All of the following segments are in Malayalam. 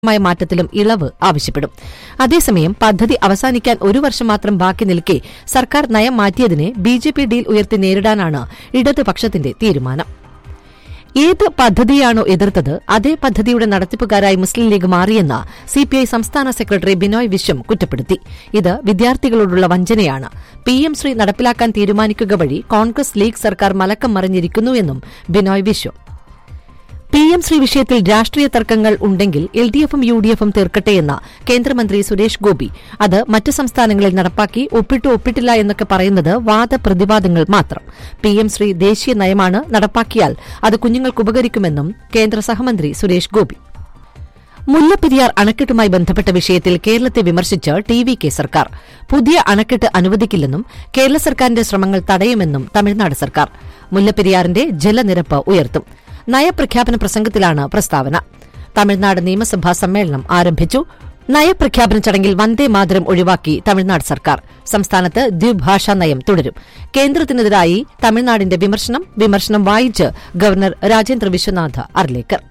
മായ മാറ്റത്തിലും ഇളവ് ആവശ്യപ്പെടും അതേസമയം പദ്ധതി അവസാനിക്കാൻ ഒരു വർഷം മാത്രം ബാക്കി നിൽക്കെ സർക്കാർ നയം മാറ്റിയതിനെ ബി ജെ പി ഡീൽ ഉയർത്തി നേരിടാനാണ് ഇടതുപക്ഷത്തിന്റെ തീരുമാനം ഏത് പദ്ധതിയാണോ എതിർത്തത് അതേ പദ്ധതിയുടെ നടത്തിപ്പുകാരായി മുസ്ലിം ലീഗ് മാറിയെന്ന് സിപിഐ സംസ്ഥാന സെക്രട്ടറി ബിനോയ് വിശ്വം കുറ്റപ്പെടുത്തി ഇത് വിദ്യാർത്ഥികളോടുള്ള വഞ്ചനയാണ് പി എം ശ്രീ നടപ്പിലാക്കാൻ തീരുമാനിക്കുക വഴി കോൺഗ്രസ് ലീഗ് സർക്കാർ മലക്കം മറിഞ്ഞിരിക്കുന്നുവെന്നും ബിനോയ് വിശ്വം പി എം ശ്രീ വിഷയത്തിൽ രാഷ്ട്രീയ തർക്കങ്ങൾ ഉണ്ടെങ്കിൽ എൽ ഡി എഫും യു ഡി എഫും തീർക്കട്ടെയെന്ന കേന്ദ്രമന്ത്രി സുരേഷ് ഗോപി അത് മറ്റ് സംസ്ഥാനങ്ങളിൽ നടപ്പാക്കി ഒപ്പിട്ടു ഒപ്പിട്ടില്ല എന്നൊക്കെ പറയുന്നത് വാദപ്രതിവാദങ്ങൾ മാത്രം പി എം ശ്രീ ദേശീയ നയമാണ് നടപ്പാക്കിയാൽ അത് കുഞ്ഞുങ്ങൾക്ക് ഉപകരിക്കുമെന്നും കേന്ദ്ര സഹമന്ത്രി സുരേഷ് ഗോപി മുല്ലപ്പെരിയാർ അണക്കെട്ടുമായി ബന്ധപ്പെട്ട വിഷയത്തിൽ കേരളത്തെ വിമർശിച്ച് ടി വി കെ സർക്കാർ പുതിയ അണക്കെട്ട് അനുവദിക്കില്ലെന്നും കേരള സർക്കാരിന്റെ ശ്രമങ്ങൾ തടയുമെന്നും തമിഴ്നാട് സർക്കാർ മുല്ലപ്പെരിയാറിന്റെ ജലനിരപ്പ് ഉയർത്തും നയപ്രഖ്യാപന പ്രസംഗത്തിലാണ് പ്രസ്താവന തമിഴ്നാട് നിയമസഭാ സമ്മേളനം ആരംഭിച്ചു നയപ്രഖ്യാപന ചടങ്ങിൽ വന്ദേ മാതരം ഒഴിവാക്കി തമിഴ്നാട് സർക്കാർ സംസ്ഥാനത്ത് ദ്വിഭാഷാ നയം തുടരും കേന്ദ്രത്തിനെതിരായി തമിഴ്നാടിന്റെ വിമർശനം വിമർശനം വായിച്ച് ഗവർണർ രാജേന്ദ്ര വിശ്വനാഥ് അർലേക്കർ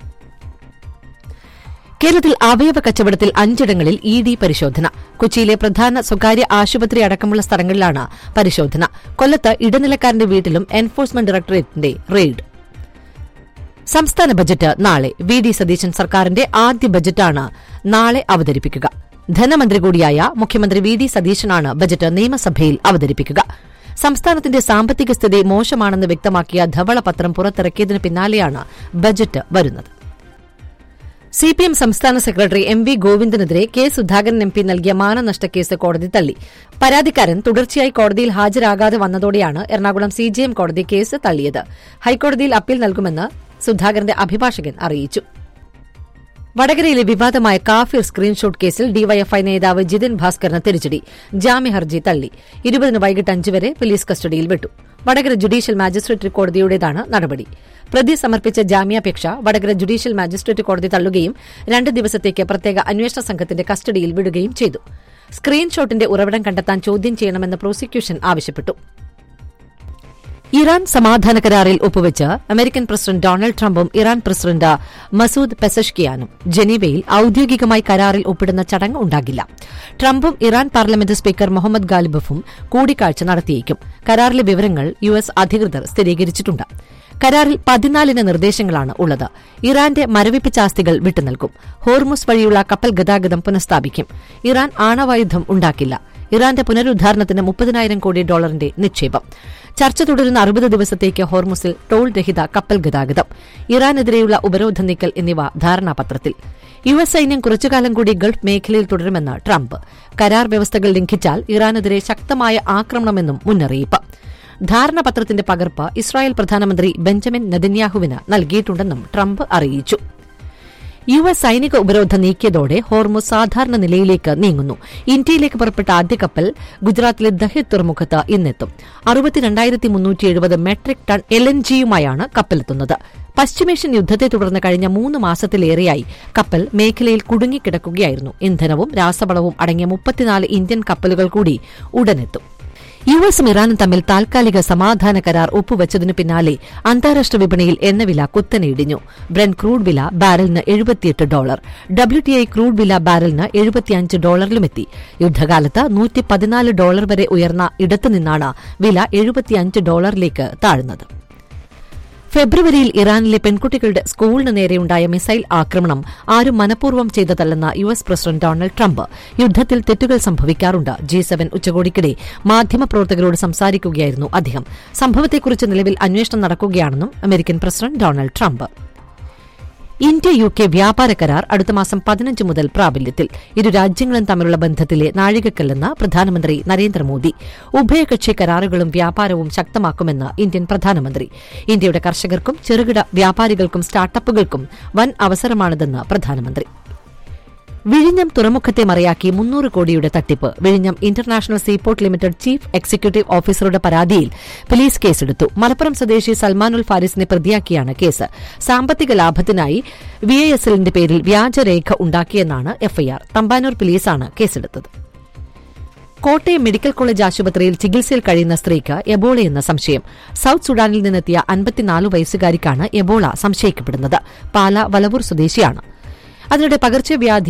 കേരളത്തിൽ അവയവ കച്ചവടത്തിൽ അഞ്ചിടങ്ങളിൽ ഇ ഡി പരിശോധന കൊച്ചിയിലെ പ്രധാന സ്വകാര്യ ആശുപത്രി അടക്കമുള്ള സ്ഥലങ്ങളിലാണ് പരിശോധന കൊല്ലത്ത് ഇടനിലക്കാരന്റെ വീട്ടിലും എൻഫോഴ്സ്മെന്റ് ഡയറക്ടറേറ്റിന്റെ റെയ്ഡ് സംസ്ഥാന ബജറ്റ് നാളെ വി ഡി സതീശൻ സർക്കാരിന്റെ ആദ്യ ബജറ്റാണ് നാളെ അവതരിപ്പിക്കുക ധനമന്ത്രി കൂടിയായ മുഖ്യമന്ത്രി വി ഡി സതീശനാണ് ബജറ്റ് നിയമസഭയിൽ അവതരിപ്പിക്കുക സംസ്ഥാനത്തിന്റെ സാമ്പത്തിക സ്ഥിതി മോശമാണെന്ന് വ്യക്തമാക്കിയ ധവളപത്രം പുറത്തിറക്കിയതിന് പിന്നാലെയാണ് ബജറ്റ് വരുന്നത് സിപിഎം സംസ്ഥാന സെക്രട്ടറി എം വി ഗോവിന്ദനെതിരെ കെ സുധാകരൻ എം പി നൽകിയ മാനനഷ്ടക്കേസ് കോടതി തള്ളി പരാതിക്കാരൻ തുടർച്ചയായി കോടതിയിൽ ഹാജരാകാതെ വന്നതോടെയാണ് എറണാകുളം സിജെഎം കോടതി കേസ് തള്ളിയത് ഹൈക്കോടതിയിൽ അപ്പീൽ നൽകുമെന്ന് സുധാകരന്റെ അഭിഭാഷകൻ അറിയിച്ചു വടകരയിലെ വിവാദമായ കാഫിർ സ്ക്രീൻഷോട്ട് കേസിൽ ഡിവൈഎഫ്ഐ നേതാവ് ജിതിൻ ഭാസ്കറിന് തിരിച്ചടി ജാമ്യഹർജി തള്ളി ഇരുപതിന് വൈകിട്ട് അഞ്ച് വരെ പോലീസ് കസ്റ്റഡിയിൽ വിട്ടു വടകര ജുഡീഷ്യൽ മാജിസ്ട്രേറ്റ് കോടതിയുടേതാണ് നടപടി പ്രതി സമർപ്പിച്ച ജാമ്യാപേക്ഷ വടകര ജുഡീഷ്യൽ മാജിസ്ട്രേറ്റ് കോടതി തള്ളുകയും രണ്ട് ദിവസത്തേക്ക് പ്രത്യേക അന്വേഷണ സംഘത്തിന്റെ കസ്റ്റഡിയിൽ വിടുകയും ചെയ്തു സ്ക്രീൻഷോട്ടിന്റെ ഉറവിടം കണ്ടെത്താൻ ചോദ്യം ചെയ്യണമെന്ന് പ്രോസിക്യൂഷൻ ആവശ്യപ്പെട്ടു ഇറാൻ സമാധാന കരാറിൽ ഒപ്പുവെച്ച് അമേരിക്കൻ പ്രസിഡന്റ് ഡൊണാൾഡ് ട്രംപും ഇറാൻ പ്രസിഡന്റ് മസൂദ് പെസഷ്കിയാനും ജനീവയിൽ ഔദ്യോഗികമായി കരാറിൽ ഒപ്പിടുന്ന ചടങ്ങ് ഉണ്ടാകില്ല ട്രംപും ഇറാൻ പാർലമെന്റ് സ്പീക്കർ മുഹമ്മദ് ഗാലിബഫും കൂടിക്കാഴ്ച നടത്തിയേക്കും കരാറിലെ വിവരങ്ങൾ യു എസ് അധികൃതർ സ്ഥിരീകരിച്ചിട്ടുണ്ട് കരാറിൽ പതിനാലിന് നിർദ്ദേശങ്ങളാണ് ഉള്ളത് ഇറാന്റെ മരവിപ്പിച്ച ആസ്തികൾ വിട്ടുനൽകും ഹോർമുസ് വഴിയുള്ള കപ്പൽ ഗതാഗതം പുനഃസ്ഥാപിക്കും ഇറാൻ ആണവായുധം ഉണ്ടാക്കില്ല ഇറാന്റെ പുനരുദ്ധാരണത്തിന് മുപ്പതിനായിരം കോടി ഡോളറിന്റെ നിക്ഷേപം ചർച്ച തുടരുന്ന അറുപത് ദിവസത്തേക്ക് ഹോർമുസിൽ ടോൾ രഹിത കപ്പൽ ഗതാഗതം ഇറാനെതിരെയുള്ള ഉപരോധ നീക്കൽ എന്നിവ ധാരണാപത്രത്തിൽ യു എസ് സൈന്യം കുറച്ചുകാലം കൂടി ഗൾഫ് മേഖലയിൽ തുടരുമെന്ന് ട്രംപ് കരാർ വ്യവസ്ഥകൾ ലംഘിച്ചാൽ ഇറാനെതിരെ ശക്തമായ ആക്രമണമെന്നും മുന്നറിയിപ്പ് ധാരണാപത്രത്തിന്റെ പകർപ്പ് ഇസ്രായേൽ പ്രധാനമന്ത്രി ബെഞ്ചമിൻ നെതന്യാഹുവിന് നൽകിയിട്ടുണ്ടെന്നും ട്രംപ് അറിയിച്ചു യു എസ് സൈനിക ഉപരോധം നീക്കിയതോടെ ഹോർമുസ് സാധാരണ നിലയിലേക്ക് നീങ്ങുന്നു ഇന്ത്യയിലേക്ക് പുറപ്പെട്ട ആദ്യ കപ്പൽ ഗുജറാത്തിലെ ദഹിത് തുറമുഖത്ത് ഇന്നെത്തും അറുപത്തിരണ്ടായിരത്തി മുന്നൂറ്റി എഴുപത് മെട്രിക് ടൺ എൽ എൻ ജിയുമായാണ് കപ്പലെത്തുന്നത് പശ്ചിമേഷ്യൻ യുദ്ധത്തെ തുടർന്ന് കഴിഞ്ഞ മൂന്ന് മാസത്തിലേറെയായി കപ്പൽ മേഖലയിൽ കുടുങ്ങിക്കിടക്കുകയായിരുന്നു ഇന്ധനവും രാസവളവും അടങ്ങിയ മുപ്പത്തിനാല് ഇന്ത്യൻ കപ്പലുകൾ കൂടി ഉടനെത്തും യു എസും ഇറാനും തമ്മിൽ താൽക്കാലിക സമാധാന കരാർ ഒപ്പുവച്ചതിനു പിന്നാലെ അന്താരാഷ്ട്ര വിപണിയിൽ എണ്ണവില കുത്തനെ ഇടിഞ്ഞു ബ്രെൻ ക്രൂഡ് വില ബാരലിന് എഴുപത്തിയെട്ട് ഡോളർ ഡബ്ല്യുടിഐ ക്രൂഡ് വില ബാരലിന് എഴുപത്തിയഞ്ച് ഡോളറിലുമെത്തി യുദ്ധകാലത്ത് നൂറ്റി പതിനാല് ഡോളർ വരെ ഉയർന്ന ഇടത്തുനിന്നാണ് വില എഴുപത്തിയഞ്ച് ഡോളറിലേക്ക് താഴ്ന്നത് ഫെബ്രുവരിയിൽ ഇറാനിലെ പെൺകുട്ടികളുടെ സ്കൂളിന് നേരെയുണ്ടായ മിസൈൽ ആക്രമണം ആരും മനഃപൂർവ്വം ചെയ്തതല്ലെന്ന U S president Donald Trump യുദ്ധത്തിൽ തെറ്റുകൾ സംഭവിക്കാറുണ്ട് ജി സെവൻ ഉച്ചകോടിക്കിടെ മാധ്യമപ്രവർത്തകരോട് സംസാരിക്കുകയായിരുന്നു അദ്ദേഹം സംഭവത്തെക്കുറിച്ച് നിലവിൽ അന്വേഷണം നടക്കുകയാണെന്നും American president Donald Trump India U K വ്യാപാര കരാർ അടുത്ത മാസം പതിനഞ്ച് മുതൽ പ്രാബല്യത്തിൽ ഇരു രാജ്യങ്ങളും തമ്മിലുള്ള ബന്ധത്തിലെ നാഴികക്കല്ലെന്ന് പ്രധാനമന്ത്രി നരേന്ദ്രമോദി ഉഭയകക്ഷി കരാറുകളും വ്യാപാരവും ശക്തമാക്കുമെന്ന് ഇന്ത്യൻ പ്രധാനമന്ത്രി ഇന്ത്യയുടെ കർഷകർക്കും ചെറുകിട വ്യാപാരികൾക്കും സ്റ്റാർട്ടപ്പുകൾക്കും വൻ അവസരമാണിതെന്ന് പ്രധാനമന്ത്രി വിഴിഞ്ഞം തുറമുഖത്തെ മറയാക്കി മുന്നൂറ് കോടിയുടെ തട്ടിപ്പ് വിഴിഞ്ഞം international seaport limited chief executive ഓഫീസറുടെ പരാതിയിൽ പോലീസ് കേസെടുത്തു മലപ്പുറം സ്വദേശി സൽമാനുൽ ഫാരിസിനെ പ്രതിയാക്കിയാണ് കേസ് സാമ്പത്തിക ലാഭത്തിനായി വി ഐ എസ് എല്ലിന്റെ പേരിൽ വ്യാജരേഖ ഉണ്ടാക്കിയെന്നാണ് എഫ്ഐആർ തമ്പാനൂർ പോലീസാണ് കേസെടുത്തത് കോട്ടയം മെഡിക്കൽ കോളേജ് ആശുപത്രിയിൽ ചികിത്സയിൽ കഴിയുന്ന സ്ത്രീക്ക് എബോളയെന്ന സംശയം സൌത്ത് സുഡാനിൽ നിന്നെത്തിയ അൻപത്തിനാല് വയസ്സുകാരിക്കാണ് എബോള സംശയിക്കപ്പെടുന്നത് പാല വലവൂർ സ്വദേശിയാണ് അതിനിടെ പകർച്ചവ്യാധി